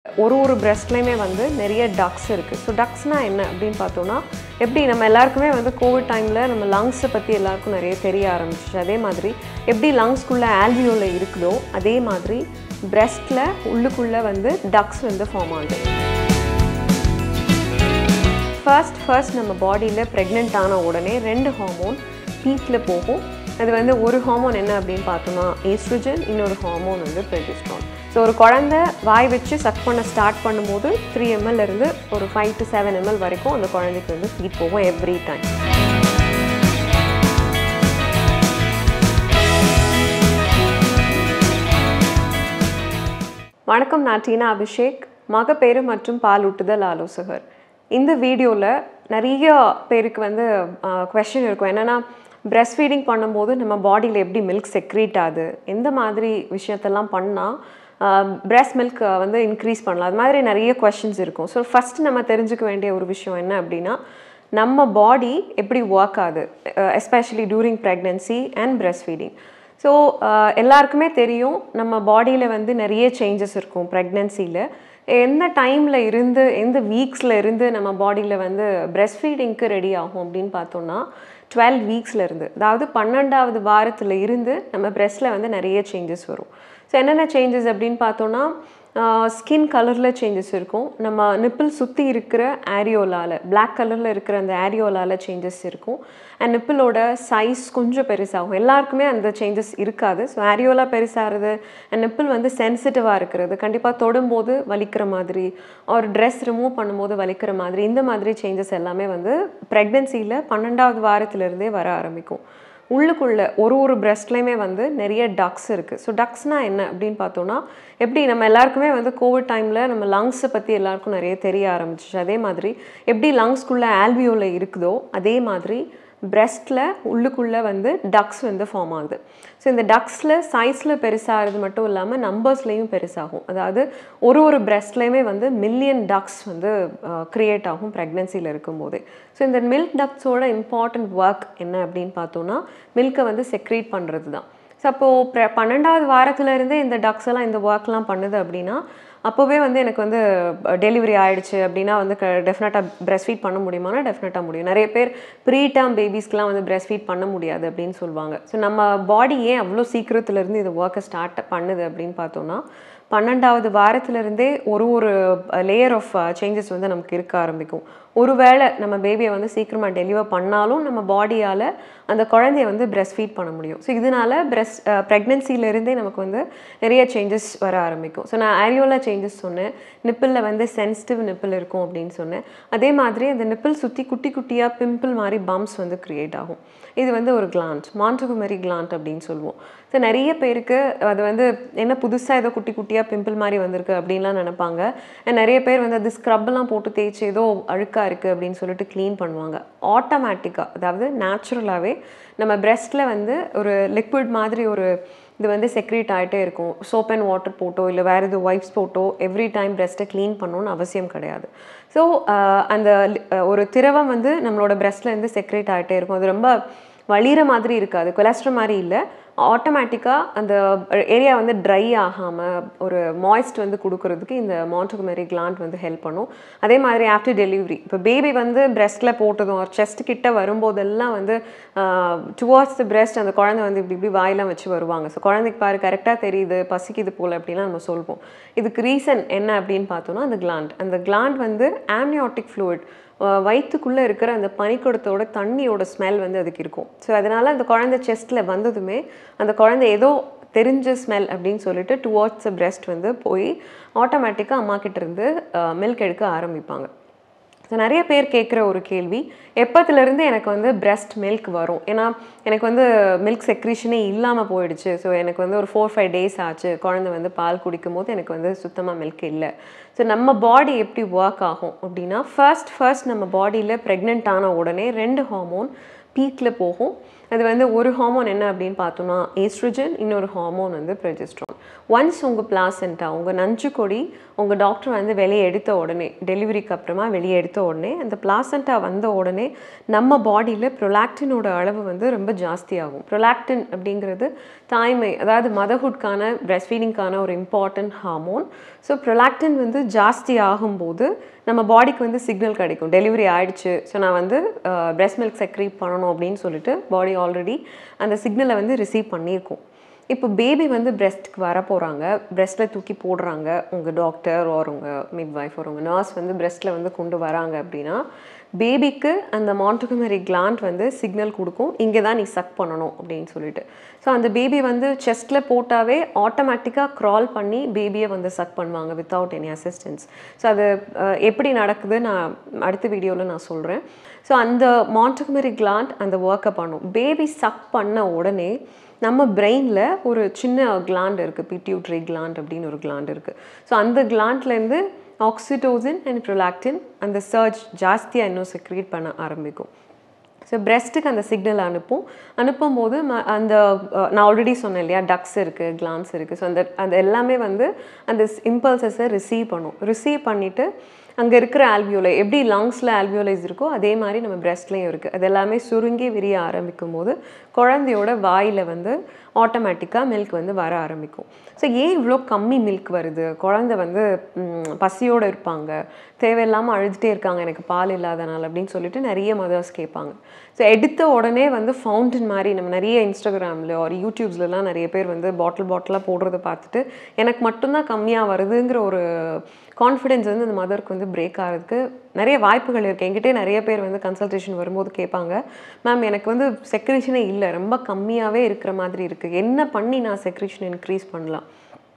ஒரு ஒரு பிரெஸ்ட்லேயுமே வந்து நிறைய டக்ஸ் இருக்குது ஸோ டக்ஸ்னால் என்ன அப்படின்னு பார்த்தோன்னா எப்படி நம்ம எல்லாருக்குமே வந்து கோவிட் டைமில் நம்ம லங்ஸை பற்றி எல்லாருக்கும் நிறைய தெரிய ஆரம்பிச்சிச்சு அதே மாதிரி எப்படி லங்ஸ்குள்ளே ஆல்வியோவில் இருக்குதோ அதே மாதிரி பிரெஸ்ட்டில் உள்ளுக்குள்ளே வந்து டக்ஸ் வந்து ஃபார்ம் ஆகுது ஃபர்ஸ்ட் ஃபர்ஸ்ட் நம்ம பாடியில் ப்ரெக்னென்ட் ஆன உடனே ரெண்டு ஹார்மோன் பீக்கில் போகும் அது வந்து ஒரு ஹார்மோன் என்ன அப்படின்னு பார்த்தோம்னா ஈஸ்ட்ரோஜன் இன்னொரு ஹார்மோன் வந்து ப்ரெஜிஸ்ட்ரான் ஸோ ஒரு குழந்தை வாய் வச்சு சக் பண்ண ஸ்டார்ட் பண்ணும்போது த்ரீ எம்எல் இருந்து ஒரு ஃபைவ் டு செவன் எம்எல் வரைக்கும் அந்த குழந்தைக்கு வந்து ஃபீட் போகும் எவ்ரி டைம் வணக்கம் நான் டீனா அபிஷேக் மகப்பேறு மற்றும் பாலூட்டுதல் ஆலோசகர் இந்த வீடியோவில் நிறைய பேருக்கு வந்து கொஷின் இருக்கும் என்னென்னா பிரெஸ்ட் ஃபீடிங் பண்ணும்போது நம்ம பாடியில் எப்படி மில்க் செக்ரீட் ஆகுது எந்த மாதிரி விஷயத்தெல்லாம் பண்ணால் பிரெஸ்ட் மில்க் வந்து இன்க்ரீஸ் பண்ணலாம் அது மாதிரி நிறைய கொஷின்ஸ் இருக்கும் ஸோ ஃபஸ்ட் நம்ம தெரிஞ்சுக்க வேண்டிய ஒரு விஷயம் என்ன அப்படின்னா நம்ம பாடி எப்படி ஒர்க் ஆகுது especially during pregnancy and breast feeding so எல்லாருக்குமே தெரியும் நம்ம பாடியில் வந்து நிறைய சேஞ்சஸ் இருக்கும் ப்ரெக்னென்சியில் எந்த டைமில் இருந்து எந்த வீக்ஸில் இருந்து நம்ம பாடியில் வந்து பிரெஸ்ட் ஃபீடிங்க்கு ரெடி ஆகும் அப்படின்னு பார்த்தோம்னா டுவெல் வீக்ஸில் இருந்து அதாவது பன்னெண்டாவது வாரத்தில் இருந்து நம்ம பிரெஸ்ட்டில் வந்து நிறைய சேஞ்சஸ் வரும் ஸோ என்னென்ன சேஞ்சஸ் அப்படின்னு பார்த்தோன்னா ஸ்கின் கலரில் சேஞ்சஸ் இருக்கும் நம்ம நிப்பிள் சுற்றி இருக்கிற ஆரியோலால் பிளாக் கலரில் இருக்கிற அந்த ஆரியோலால் சேஞ்சஸ் இருக்கும் அண்ட் நிப்பிளோட சைஸ் கொஞ்சம் பெருசாகும் எல்லாருக்குமே அந்த சேஞ்சஸ் இருக்காது ஸோ ஆரியோலா பெருசாகிறது அண்ட் நிப்பிள் வந்து சென்சிட்டிவாக இருக்கிறது கண்டிப்பாக தொடும்போது வலிக்கிற மாதிரி ஒரு ட்ரெஸ் ரிமூவ் பண்ணும்போது வலிக்கிற மாதிரி இந்த மாதிரி சேஞ்சஸ் எல்லாமே வந்து ப்ரெக்னென்சியில் பன்னெண்டாவது வாரத்திலிருந்தே வர ஆரம்பிக்கும் உள்ளுக்குள்ளே ஒரு ஒரு பிரெஸ்ட்லேயுமே வந்து நிறைய டக்ஸ் இருக்குது ஸோ டக்ஸ்னால் என்ன அப்படின்னு பார்த்தோன்னா எப்படி நம்ம எல்லாருக்குமே வந்து கோவிட் டைமில் நம்ம லங்ஸை பற்றி எல்லாருக்கும் நிறைய தெரிய ஆரம்பிச்சிச்சு அதே மாதிரி எப்படி லங்ஸ்குள்ளே ஆல்வியோவில் இருக்குதோ அதே மாதிரி பிரெஸ்ட்டில் உள்ளுக்குள்ளே வந்து டக்ஸ் வந்து ஃபார்ம் ஆகுது ஸோ இந்த டக்ஸில் சைஸில் பெருசாகிறது மட்டும் இல்லாமல் நம்பர்ஸ்லேயும் பெருசாகும் அதாவது ஒரு ஒரு பிரெஸ்ட்லேயுமே வந்து மில்லியன் டக்ஸ் வந்து க்ரியேட் ஆகும் ப்ரெக்னென்சியில் இருக்கும்போதே ஸோ இந்த மில்க் டக்ஸோட இம்பார்ட்டண்ட் ஒர்க் என்ன அப்படின்னு பார்த்தோன்னா மில்கை வந்து செக்ரேட் பண்ணுறது தான் ஸோ அப்போது ப்ர பன்னெண்டாவது வாரத்துலேருந்தே இந்த டக்ஸ் எல்லாம் இந்த ஒர்க்லாம் பண்ணுது அப்படின்னா அப்போவே வந்து எனக்கு வந்து டெலிவரி ஆகிடுச்சு அப்படின்னா வந்து க டெஃபினட்டாக பிரெஸ்ட் ஃபீட் பண்ண முடியுமானா டெஃபினட்டாக முடியும் நிறைய பேர் ப்ரீ டேர்ம் பேபிஸ்க்கெலாம் வந்து பிரெஸ்ட் ஃபீட் பண்ண முடியாது அப்படின்னு சொல்லுவாங்க ஸோ நம்ம பாடி ஏன் அவ்வளோ சீக்கிரத்துலேருந்து இந்த ஒர்க்கை ஸ்டார்ட் பண்ணுது அப்படின்னு பார்த்தோன்னா பன்னெண்டாவது வாரத்திலிருந்தே ஒரு ஒரு லேயர் ஆஃப் சேஞ்சஸ் வந்து நமக்கு இருக்க ஆரம்பிக்கும் ஒருவேளை நம்ம பேபியை வந்து சீக்கிரமாக டெலிவர் பண்ணாலும் நம்ம பாடியால் அந்த குழந்தைய வந்து பிரெஸ்ட் ஃபீட் பண்ண முடியும் ஸோ இதனால பிரெஸ்ட் ப்ரெக்னென்சிலேருந்தே நமக்கு வந்து நிறைய சேஞ்சஸ் வர ஆரம்பிக்கும் ஸோ நான் ஆரியோலா சேஞ்சஸ் சொன்னேன் நிப்பிளில் வந்து சென்சிட்டிவ் நிப்பிள் இருக்கும் அப்படின்னு சொன்னேன் அதே மாதிரி அந்த நிப்பிள் சுற்றி குட்டி குட்டியாக பிம்பிள் மாதிரி பம்ப்ஸ் வந்து க்ரியேட் ஆகும் இது வந்து ஒரு கிளாண்ட் மான்ட்ரகுமரி கிளாண்ட் அப்படின்னு சொல்லுவோம் ஸோ நிறைய பேருக்கு அது வந்து என்ன புதுசாக ஏதோ குட்டி குட்டியாக பிம்பிள் மாதிரி வந்திருக்கு அப்படின்லாம் நினைப்பாங்க நிறைய பேர் வந்து அது ஸ்க்ரப்லாம் போட்டு தேய்ச்சி ஏதோ அழுக்காக இருக்குது அப்படின்னு சொல்லிட்டு க்ளீன் பண்ணுவாங்க ஆட்டோமேட்டிக்காக அதாவது நேச்சுரலாகவே நம்ம பிரெஸ்ட்டில் வந்து ஒரு லிக்விட் மாதிரி ஒரு இது வந்து செக்ரேட் ஆகிட்டே இருக்கும் சோப் அண்ட் வாட்டர் போட்டோ இல்லை வேறு எது வைப்ஸ் போட்டோ எவ்ரி டைம் பிரெஸ்ட்டை க்ளீன் பண்ணணும்னு அவசியம் கிடையாது ஸோ அந்த ஒரு திரவம் வந்து நம்மளோட பிரெஸ்ட்லேருந்து செக்ரேட் ஆகிட்டே இருக்கும் அது ரொம்ப வழிகிற மாதிரி இருக்காது கொலஸ்ட்ரால் மாதிரி இல்லை ஆட்டோமேட்டிக்காக அந்த ஏரியா வந்து ட்ரை ஆகாமல் ஒரு மாய்ஸ்ட் வந்து கொடுக்கறதுக்கு இந்த மான்ட்ரகுமரி கிளாண்ட் வந்து ஹெல்ப் பண்ணும் அதே மாதிரி ஆஃப்டர் டெலிவரி இப்போ பேபி வந்து பிரெஸ்ட்டில் போட்டதும் ஒரு செஸ்ட் கிட்ட வரும்போதெல்லாம் வந்து டுவார்ட்ஸ் த பிரெஸ்ட் அந்த குழந்தை வந்து இப்படி இப்படி வாயெல்லாம் வச்சு வருவாங்க ஸோ குழந்தைக்கு பாரு கரெக்டாக தெரியுது பசிக்குது போல் அப்படிலாம் நம்ம சொல்வோம் இதுக்கு ரீசன் என்ன அப்படின்னு பார்த்தோன்னா அந்த கிளாண்ட் அந்த கிளாண்ட் வந்து ஆம்னியாட்டிக் ஃப்ளூயிட் வயிற்றுக்குள்ளே இருக்கிற அந்த பனிக்கூடத்தோட தண்ணியோட ஸ்மெல் வந்து அதுக்கு இருக்கும் ஸோ அதனால் அந்த குழந்தை செஸ்ட்டில் வந்ததுமே அந்த குழந்தை ஏதோ தெரிஞ்ச ஸ்மெல் அப்படின்னு சொல்லிட்டு டுவார்ட்ஸ் பிரெஸ்ட் வந்து போய் ஆட்டோமேட்டிக்காக அம்மா கிட்டேருந்து மில்க் எடுக்க ஆரம்பிப்பாங்க ஸோ நிறைய பேர் கேட்குற ஒரு கேள்வி எப்போத்துலேருந்து எனக்கு வந்து பிரெஸ்ட் மில்க் வரும் ஏன்னா எனக்கு வந்து மில்க் செக்ரீஷனே இல்லாமல் போயிடுச்சு ஸோ எனக்கு வந்து ஒரு ஃபோர் ஃபைவ் டேஸ் ஆச்சு குழந்தை வந்து பால் குடிக்கும் போது எனக்கு வந்து சுத்தமாக மில்க் இல்லை ஸோ நம்ம பாடி எப்படி ஒர்க் ஆகும் அப்படின்னா ஃபர்ஸ்ட் ஃபர்ஸ்ட் நம்ம பாடியில் ப்ரெக்னென்ட் ஆன உடனே ரெண்டு ஹார்மோன் பீக்கில் போகும் அது வந்து ஒரு ஹார்மோன் என்ன அப்படின்னு பார்த்தோம்னா ஈஸ்ட்ரோஜன் இன்னொரு ஹார்மோன் வந்து ப்ரெஜிஸ்ட்ரான் ஒன்ஸ் உங்கள் பிளாசென்டா உங்கள் நஞ்சு கொடி உங்கள் டாக்டர் வந்து வெளியே எடுத்த உடனே டெலிவரிக்கு அப்புறமா வெளியே எடுத்த உடனே அந்த பிளாசென்டா வந்த உடனே நம்ம பாடியில் ப்ரொலாக்டினோட அளவு வந்து ரொம்ப ஜாஸ்தியாகும் ப்ரொலாக்டின் அப்படிங்கிறது தாய்மை அதாவது மதர்ஹுட்கான பிரெஸ்ட் ஃபீடிங்கான ஒரு இம்பார்ட்டன்ட் ஹார்மோன் ஸோ ப்ரொலாக்டின் வந்து ஜாஸ்தி ஆகும்போது நம்ம பாடிக்கு வந்து சிக்னல் கிடைக்கும் டெலிவரி ஆயிடுச்சு ஸோ நான் வந்து பிரெஸ்ட் மில்க் செக்ரீட் பண்ணணும் அப்படின்னு சொல்லிட்டு பாடி ஆல்ரெடி அந்த சிக்னலை வந்து ரிசீவ் பண்ணியிருக்கோம் இப்போ பேபி வந்து பிரெஸ்ட்டுக்கு வர போகிறாங்க பிரெஸ்ட்டில் தூக்கி போடுறாங்க உங்கள் டாக்டர் ஒரு உங்கள் மிட் ஒய்ஃப் ஒரு உங்கள் நர்ஸ் வந்து பிரெஸ்ட்டில் வந்து கொண்டு வராங்க அப்படின்னா பேபிக்கு அந்த மான்டகுமரி கிளாண்ட் வந்து சிக்னல் கொடுக்கும் இங்கே தான் நீ சக் பண்ணணும் அப்படின்னு சொல்லிட்டு ஸோ அந்த பேபி வந்து செஸ்ட்டில் போட்டாவே ஆட்டோமேட்டிக்காக க்ரால் பண்ணி பேபியை வந்து சக் பண்ணுவாங்க வித்தவுட் எனி அசிஸ்டன்ஸ் ஸோ அது அஹ், எப்படி நடக்குது நான் அடுத்த வீடியோவில் நான் சொல்கிறேன் ஸோ அந்த மான்டகுமரி கிளாண்ட் அந்த ஒர்க்கை பண்ணும் பேபி சக் பண்ண உடனே நம்ம பிரெயினில் ஒரு சின்ன கிளாண்ட் இருக்குது பிட்யூட்ரி கிளாண்ட் அப்படின்னு ஒரு கிளாண்ட் இருக்குது ஸோ அந்த கிளாண்ட்லேருந்து ஆக்சிடோசின் அண்ட் ப்ரொலாக்டின் அந்த சர்ச் ஜாஸ்தியாக இன்னும் செக்ரேட் பண்ண ஆரம்பிக்கும் ஸோ பிரெஸ்ட்டுக்கு அந்த சிக்னல் அனுப்பும் அனுப்பும் போது ம- அந்த அஹ், நான் ஆல்ரெடி சொன்னேன் இல்லையா டக்ஸ் இருக்குது கிளான்ஸ் இருக்குது ஸோ அந்த அது எல்லாமே வந்து அந்த இம்பல்சஸை ரிசீவ் பண்ணும் ரிசீவ் பண்ணிவிட்டு அங்கே இருக்கிற ஆல்வியோலை எப்படி லங்ஸில் ஆல்வியோலைஸ் இருக்கோ அதே மாதிரி நம்ம பிரெஸ்ட்லேயும் இருக்குது அது எல்லாமே சுருங்கி விரிய ஆரம்பிக்கும் போது குழந்தையோட வாயில் வந்து ஆட்டோமேட்டிக்காக மில்க் வந்து வர ஆரம்பிக்கும் ஸோ ஏன் இவ்வளோ கம்மி மில்க் வருது குழந்தை வந்து ம், பசியோட இருப்பாங்க தேவையில்லாமல் அழுதுகிட்டே இருக்காங்க எனக்கு பால் இல்லாதனால அப்படின்னு சொல்லிட்டு நிறைய மதர்ஸ் கேட்பாங்க ஸோ எடுத்த உடனே வந்து ஃபவுண்டன் மாதிரி நம்ம நிறைய இன்ஸ்டாகிராமில் ஒரு யூடியூப்ஸ்லலாம் நிறைய பேர் வந்து பாட்டில் பாட்டிலாக போடுறத பார்த்துட்டு எனக்கு மட்டும்தான் கம்மியாக வருதுங்கிற ஒரு கான்ஃபிடென்ஸ் வந்து அந்த மதருக்கு வந்து பிரேக் ஆகிறதுக்கு நிறைய வாய்ப்புகள் இருக்குது என்கிட்டே நிறைய பேர் வந்து கன்சல்டேஷன் வரும்போது கேட்பாங்க மேம் எனக்கு வந்து செக்ரேஷனே இல்லை ரொம்ப கம்மியாகவே இருக்கிற மாதிரி இருக்குது என்ன பண்ணி நான் செக்ரேஷன் இன்க்ரீஸ் பண்ணலாம்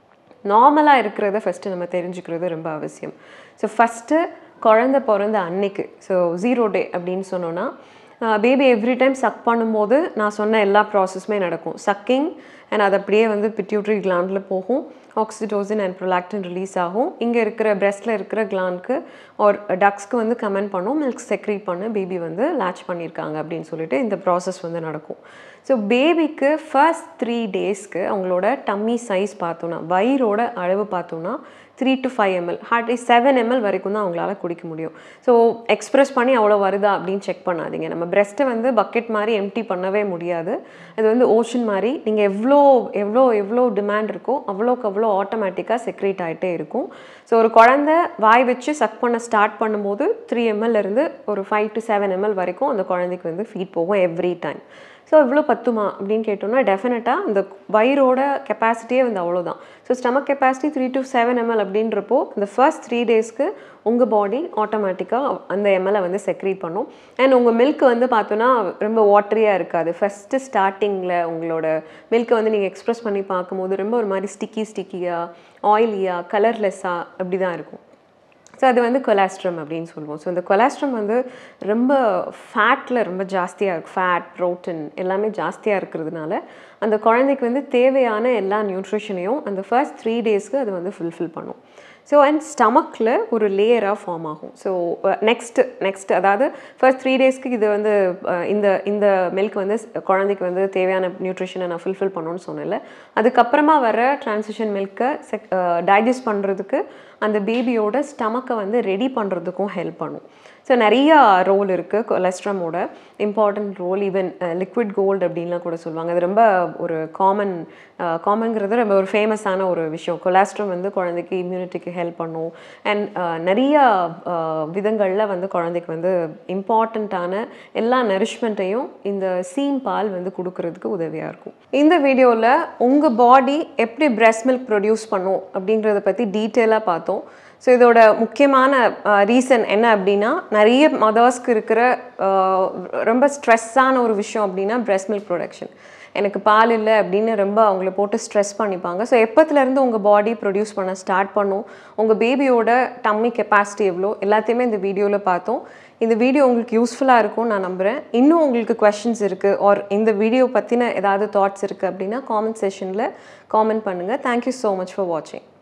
நார்மலாக இருக்கிறத ஃபஸ்ட்டு நம்ம தெரிஞ்சுக்கிறது ரொம்ப அவசியம் ஸோ ஃபஸ்ட்டு குழந்த பிறந்த அன்னைக்கு ஸோ ஜீரோ டே அப்படின்னு சொன்னோன்னா பேபி எவ்ரி டைம் சக் பண்ணும்போது நான் சொன்ன எல்லா ப்ராசஸுமே நடக்கும் சக்கிங் அண்ட் அது அப்படியே வந்து பிட்யூட்ரி கிளாண்டில் போகும் ஆக்சிடோசின் அண்ட் ப்ரொலாக்டின் ரிலீஸ் ஆகும் இங்கே இருக்கிற பிரெஸ்ட்டில் இருக்கிற கிளாண்ட்க்கு ஒரு டக்ஸ்க்கு வந்து கமெண்ட் பண்ணும் மில்க் செக்ரீட் பண்ண பேபி வந்து லேட்ச் பண்ணியிருக்காங்க அப்படின்னு சொல்லிட்டு இந்த ப்ராசஸ் வந்து நடக்கும் ஸோ பேபிக்கு ஃபர்ஸ்ட் த்ரீ டேஸ்க்கு அவங்களோட டம்மி சைஸ் பார்த்தோன்னா வயிறோட அளவு பார்த்தோன்னா three to five ml hardly seven ml வரைக்கும் தான் அவங்களால குடிக்க முடியும் ஸோ எக்ஸ்பிரஸ் பண்ணி அவ்வளோ வருதா அப்படின்னு செக் பண்ணாதீங்க நம்ம பிரெஸ்ட்டை வந்து பக்கெட் மாதிரி எம்டி பண்ணவே முடியாது அது வந்து ஓஷன் மாதிரி நீங்கள் எவ்வளோ எவ்வளோ எவ்வளோ டிமாண்ட் இருக்கோ அவ்வளோக்கு அவ்வளோ ஆட்டோமேட்டிக்காக செக்ரேட் ஆகிட்டே இருக்கும் ஸோ ஒரு குழந்தை வாய் வச்சு சக் பண்ண ஸ்டார்ட் பண்ணும்போது த்ரீ இருந்து ஒரு ஃபைவ் டு செவன் எம்எல் வரைக்கும் அந்த குழந்தைக்கு வந்து ஃபீட் போகும் எவ்ரி டைம் ஸோ இவ்வளோ பத்துமா அப்படின்னு கேட்டோம்னா டெஃபினட்டாக அந்த வயிறோட கெப்பாசிட்டியே வந்து அவ்வளோதான் so stomach capacity three to seven ml அப்படின்றப்போ இந்த ஃபர்ஸ்ட் த்ரீ டேஸ்க்கு உங்கள் பாடி ஆட்டோமேட்டிக்காக அந்த எம்எல்ஐ வந்து செக்ரீட் பண்ணும் அண்ட் உங்கள் மில்க் வந்து பார்த்தோன்னா ரொம்ப வாட்டரியாக இருக்காது ஃபஸ்ட்டு ஸ்டார்டிங்கில் உங்களோட மில்க்கை வந்து நீங்கள் எக்ஸ்ப்ரெஸ் பண்ணி பார்க்கும்போது ரொம்ப ஒரு மாதிரி ஸ்டிக்கி ஸ்டிக்கியாக ஆயிலியாக கலர்லெஸ்ஸாக அப்படி தான் இருக்கும் ஸோ அது வந்து கொலாஸ்ட்ரம் அப்படின்னு சொல்லுவோம் ஸோ இந்த கொலாஸ்ட்ரம் வந்து ரொம்ப ஃபேட்டில் ரொம்ப ஜாஸ்தியாக இருக்கும் ஃபேட் ப்ரோட்டீன் எல்லாமே ஜாஸ்தியாக இருக்கிறதுனால அந்த குழந்தைக்கு வந்து தேவையான எல்லா நியூட்ரிஷனையும் அந்த ஃபர்ஸ்ட் த்ரீ டேஸ்க்கு அது வந்து ஃபுல்ஃபில் பண்ணும் ஸோ அண்ட் ஸ்டமக்கில் ஒரு லேயராக ஃபார்ம் ஆகும் ஸோ நெக்ஸ்ட்டு நெக்ஸ்ட் அதாவது ஃபர்ஸ்ட் த்ரீ டேஸ்க்கு இது வந்து அஹ், இந்த இந்த மில்க் வந்து குழந்தைக்கு வந்து தேவையான நியூட்ரிஷனை நான் ஃபுல்ஃபில் பண்ணணும்னு சொன்னேன்ல அதுக்கப்புறமா வர டிரான்சிஷன் மில்க்கை செக் டைஜஸ்ட் பண்ணுறதுக்கு அந்த பேபியோட ஸ்டமக்கை வந்து ரெடி பண்ணுறதுக்கும் ஹெல்ப் பண்ணும் ஸோ நிறைய ரோல் இருக்குது கொலஸ்ட்ரமோட important role even liquid gold அப்படின்லாம் கூட சொல்லுவாங்க அது ரொம்ப ஒரு காமன் காமன்ங்கிறது ரொம்ப ஒரு ஃபேமஸான ஒரு விஷயம் கொலாஸ்ட்ரம் வந்து குழந்தைக்கு இம்யூனிட்டிக்கு ஹெல்ப் பண்ணும் அண்ட் நிறைய விதங்களில் வந்து குழந்தைக்கு வந்து இம்பார்ட்டண்ட்டான எல்லா நரிஷ்மெண்ட்டையும் இந்த சீம் பால் வந்து கொடுக்கறதுக்கு உதவியாக இருக்கும் இந்த வீடியோவில் உங்கள் பாடி எப்படி breast milk ப்ரொடியூஸ் பண்ணும் அப்படிங்கிறத பற்றி டீட்டெயிலாக பார்த்தோம் ஸோ இதோட முக்கியமான ரீசன் என்ன அப்படின்னா நிறைய மதர்ஸ்க்கு இருக்கிற அஹ், ரொம்ப ஸ்ட்ரெஸ்ஸான ஒரு விஷயம் அப்படின்னா breast milk ப்ரொடக்ஷன் எனக்கு பால் இல்லை அப்படின்னு ரொம்ப அவங்கள போட்டு ஸ்ட்ரெஸ் பண்ணிப்பாங்க ஸோ எப்பத்துலேருந்து உங்கள் பாடி ப்ரொடியூஸ் பண்ண ஸ்டார்ட் பண்ணும் உங்கள் பேபியோட டம்மி கெப்பாசிட்டி எவ்வளோ எல்லாத்தையுமே இந்த வீடியோவில் பார்த்தோம் இந்த வீடியோ உங்களுக்கு யூஸ்ஃபுல்லாக இருக்கும்னு நான் நம்புகிறேன் இன்னும் உங்களுக்கு கொஷின்ஸ் இருக்குது ஆர் இந்த வீடியோ பற்றின ஏதாவது தாட்ஸ் இருக்குது அப்படின்னா காமெண்ட் செஷனில் காமெண்ட் பண்ணுங்கள் தேங்க்யூ ஸோ மச் ஃபார் வாட்சிங்